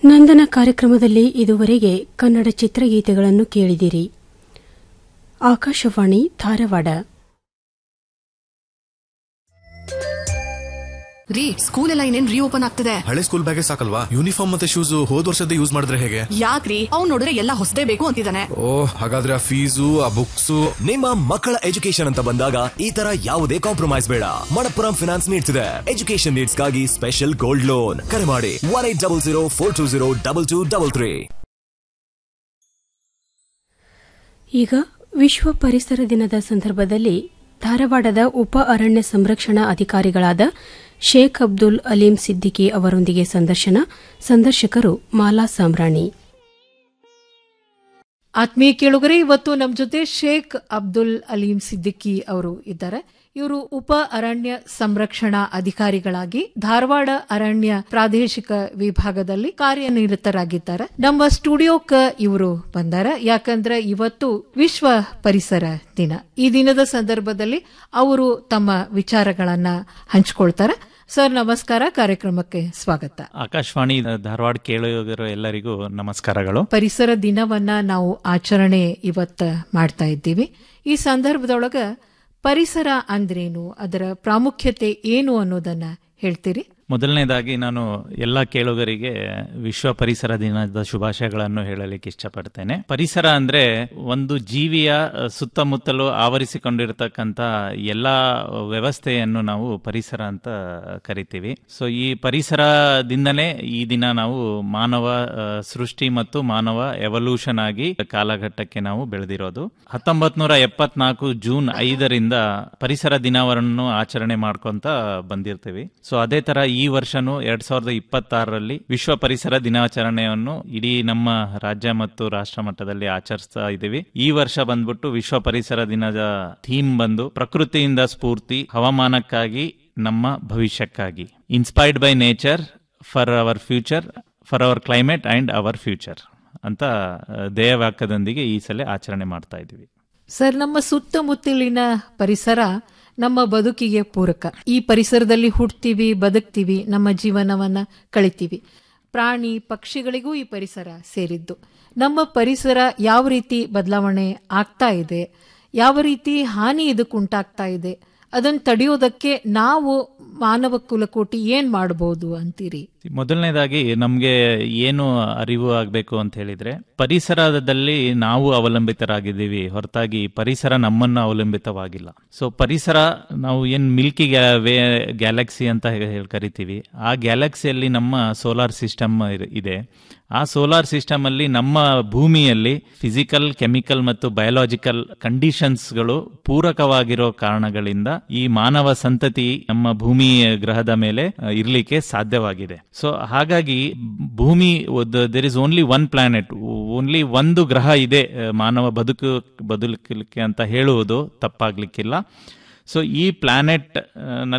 ನಂದನ ಕಾರ್ಯಕ್ರಮದಲ್ಲಿ ಇದುವರೆಗೆ ಕನ್ನಡ ಚಿತ್ರಗೀತೆಗಳನ್ನು ಕೇಳಿದಿರಿ ಆಕಾಶವಾಣಿ ಧಾರವಾಡ ರೀ ಸ್ಕೂಲ್ ಎಲ್ಲ ಇನ್ನೇನ್ ರೀಓಪನ್ ಆಗ್ತದೆ ಹಳೆ ಸ್ಕೂಲ್ ಬ್ಯಾಗೇ ಸಾಕಲ್ವಾ ಯೂನಿಫಾರ್ಮ್ ಮತ್ತೆ ಶೂಸ್ ಹೋದ್ ವರ್ಷದ ಯೂಸ್ ಮಾಡಿದ್ರೆ ಹೇಗೆ ಯಾಕ್ರಿ ಅವ್ನ್ ನೋಡಿದ್ರೆ ಎಲ್ಲ ಹೊಸದೇ ಬೇಕು ಅಂತಿದ್ದಾನೆ ಓ ಹಾಗಾದ್ರೆ ಆ ಫೀಸು ಆ ಬುಕ್ಸು ನಿಮ್ಮ ಮಕ್ಕಳ ಎಜುಕೇಶನ್ ಅಂತ ಬಂದಾಗ ಈ ತರ ಯಾವುದೇ ಕಾಂಪ್ರಮೈಸ್ ಬೇಡ ಮಣಪ್ಪುರಂ ಫಿನಾನ್ಸ್ ನೀಡ್ತಿದೆ ಎಜುಕೇಶನ್ ನೀಡ್ಸ್ಗಾಗಿ ಸ್ಪೆಷಲ್ ಗೋಲ್ಡ್ ಲೋನ್ ಕರೆ ಮಾಡಿ one eight double zero four two zero double two double three ಈಗ ವಿಶ್ವ ಪರಿಸರ ದಿನದ ಸಂದರ್ಭದಲ್ಲಿ ಧಾರವಾಡದ ಉಪ ಅರಣ್ಯ ಸಂರಕ್ಷಣಾ ಅಧಿಕಾರಿಗಳಾದ ಶೇಖ್ ಅಬ್ದುಲ್ ಅಲೀಂ ಸಿದ್ದಿಕಿ ಅವರೊಂದಿಗೆ ಸಂದರ್ಶನ ಸಂದರ್ಶಕರು ಮಾಲಾ ಸಾಮ್ರಾಣಿ ಆತ್ಮೀಯ ಕೇಳುಗರೆ ಇವತ್ತು ನಮ್ಮ ಜೊತೆ ಶೇಖ್ ಅಬ್ದುಲ್ ಅಲೀಂ ಸಿದ್ದಿಕಿ ಅವರು ಇದ್ದಾರೆ ಇವರು ಉಪ ಅರಣ್ಯ ಸಂರಕ್ಷಣಾ ಅಧಿಕಾರಿಗಳಾಗಿ ಧಾರವಾಡ ಅರಣ್ಯ ಪ್ರಾದೇಶಿಕ ವಿಭಾಗದಲ್ಲಿ ಕಾರ್ಯನಿರತರಾಗಿದ್ದಾರೆ ನಮ್ಮ ಸ್ಟುಡಿಯೋಕ್ಕ ಇವರು ಬಂದಾರ ಯಾಕಂದ್ರೆ ಇವತ್ತು ವಿಶ್ವ ಪರಿಸರ ದಿನ ಈ ದಿನದ ಸಂದರ್ಭದಲ್ಲಿ ಅವರು ತಮ್ಮ ವಿಚಾರಗಳನ್ನ ಹಂಚಿಕೊಳ್ತಾರೆ ಸರ್ ನಮಸ್ಕಾರ ಕಾರ್ಯಕ್ರಮಕ್ಕೆ ಸ್ವಾಗತ ಆಕಾಶವಾಣಿ ಧಾರವಾಡ ಕೇಳುಗರು ಎಲ್ಲರಿಗೂ ನಮಸ್ಕಾರಗಳು ಪರಿಸರ ದಿನವನ್ನ ನಾವು ಆಚರಣೆ ಇವತ್ತ ಮಾಡ್ತಾ ಇದ್ದೀವಿ ಈ ಸಂದರ್ಭದೊಳಗ ಪರಿಸರ ಅಂದ್ರೇನು ಅದರ ಪ್ರಾಮುಖ್ಯತೆ ಏನು ಅನ್ನೋದನ್ನ ಹೇಳ್ತೀರಿ ಮೊದಲನೇದಾಗಿ ನಾನು ಎಲ್ಲ ಕೇಳುಗರಿಗೆ ವಿಶ್ವ ಪರಿಸರ ದಿನದ ಶುಭಾಶಯಗಳನ್ನು ಹೇಳಲಿಕ್ಕೆ ಇಷ್ಟಪಡ್ತೇನೆ ಪರಿಸರ ಅಂದ್ರೆ ಒಂದು ಜೀವಿಯ ಸುತ್ತಮುತ್ತಲು ಆವರಿಸಿಕೊಂಡಿರತಕ್ಕಂತ ಎಲ್ಲ ವ್ಯವಸ್ಥೆಯನ್ನು ನಾವು ಪರಿಸರ ಅಂತ ಕರಿತೀವಿ ಸೊ ಈ ಪರಿಸರದಿಂದನೇ ಈ ದಿನ ನಾವು ಮಾನವ ಆ, ಸೃಷ್ಟಿ ಮತ್ತು ಮಾನವ ಎವಲ್ಯೂಷನ್ ಆಗಿ ಕಾಲಘಟ್ಟಕ್ಕೆ ನಾವು ಬೆಳೆದಿರೋದು ಹತ್ತೊಂಬತ್ ನೂರ ಎಪ್ಪತ್ನಾಲ್ಕು ಜೂನ್ ಐದರಿಂದ ಪರಿಸರ ದಿನವನ್ನು ಆಚರಣೆ ಮಾಡ್ಕೊಂತ ಬಂದಿರ್ತೀವಿ ಸೊ ಅದೇ ತರ ಈ ವರ್ಷನೂ ಎರಡ್ ಸಾವಿರದ ಇಪ್ಪತ್ತಾರರಲ್ಲಿ ವಿಶ್ವ ಪರಿಸರ ದಿನಾಚರಣೆಯನ್ನು ಇಡೀ ನಮ್ಮ ರಾಜ್ಯ ಮತ್ತು ರಾಷ್ಟ್ರ ಮಟ್ಟದಲ್ಲಿ ಆಚರಿಸ್ತಾ ಇದ್ದೀವಿ ಈ ವರ್ಷ ಬಂದ್ಬಿಟ್ಟು ವಿಶ್ವ ಪರಿಸರ ದಿನದ ಥೀಮ್ ಬಂದು ಪ್ರಕೃತಿಯಿಂದ ಸ್ಫೂರ್ತಿ ಹವಾಮಾನಕ್ಕಾಗಿ ನಮ್ಮ ಭವಿಷ್ಯಕ್ಕಾಗಿ inspired by nature for our future for our climate and our future ಅಂತ ಆ, ಧ್ಯೇಯವಾಕ್ಯದೊಂದಿಗೆ ಈ ಸಲ ಆಚರಣೆ ಮಾಡ್ತಾ ಇದ್ದೀವಿ ಸರ್ ನಮ್ಮ ಸುತ್ತಮುತ್ತಲಿನ ಪರಿಸರ ನಮ್ಮ ಬದುಕಿಗೆ ಪೂರಕ ಈ ಪರಿಸರದಲ್ಲಿ ಹುಡ್ತೀವಿ ಬದುಕ್ತೀವಿ ನಮ್ಮ ಜೀವನವನ್ನ ಕಳಿತೀವಿ ಪ್ರಾಣಿ ಪಕ್ಷಿಗಳಿಗೂ ಈ ಪರಿಸರ ಸೇರಿದ್ದು ನಮ್ಮ ಪರಿಸರ ಯಾವ ರೀತಿ ಬದಲಾವಣೆ ಆಗ್ತಾ ಇದೆ ಯಾವ ರೀತಿ ಹಾನಿ ಇದಕ್ಕುಂಟಾಗ್ತಾ ಇದೆ ಅದನ್ನು ತಡೆಯೋದಕ್ಕೆ ನಾವು ಮಾನವ ಕುಲಕೋಟಿ ಏನ್ ಮಾಡಬಹುದು ಅಂತೀರಿ ಮೊದಲನೇದಾಗಿ ನಮ್ಗೆ ಏನು ಅರಿವು ಆಗ್ಬೇಕು ಅಂತ ಹೇಳಿದ್ರೆ ಪರಿಸರದಲ್ಲಿ ನಾವು ಅವಲಂಬಿತರಾಗಿದ್ದೀವಿ ಹೊರತಾಗಿ ಪರಿಸರ ನಮ್ಮನ್ನು ಅವಲಂಬಿತವಾಗಿಲ್ಲ ಸೊ ಪರಿಸರ ನಾವು ಏನ್ ಮಿಲ್ಕಿ ವೇ ಗ್ಯಾಲಕ್ಸಿ ಅಂತ ಹೇ- ಹೇಳಿ ಕರಿತೀವಿ ಆ ಗ್ಯಾಲಕ್ಸಿಯಲ್ಲಿ ನಮ್ಮ ಸೋಲಾರ್ ಸಿಸ್ಟಮ್ ಇದೆ ಆ ಸೋಲಾರ್ ಸಿಸ್ಟಮ್ ಅಲ್ಲಿ ನಮ್ಮ ಭೂಮಿಯಲ್ಲಿ ಫಿಸಿಕಲ್ ಕೆಮಿಕಲ್ ಮತ್ತು ಬಯೋಲಾಜಿಕಲ್ ಕಂಡೀಷನ್ಸ್ಗಳು ಪೂರಕವಾಗಿರೋ ಕಾರಣಗಳಿಂದ ಈ ಮಾನವ ಸಂತತಿ ನಮ್ಮ ಭೂಮಿ ಗ್ರಹದ ಮೇಲೆ ಆ, ಇರ್ಲಿಕ್ಕೆ ಸಾಧ್ಯವಾಗಿದೆ ಸೊ ಹಾಗಾಗಿ ಭೂಮಿ there is only one planet only ಒಂದು ಗ್ರಹ ಇದೆ ಆ, ಮಾನವ ಬದುಕು ಬದುಕಲಿಕ್ಕೆ ಅಂತ ಹೇಳುವುದು ತಪ್ಪಾಗ್ಲಿಕ್ಕಿಲ್ಲ ಸೊ ಈ ಪ್ಲಾನೆಟ್ ನಲ್ಲಿ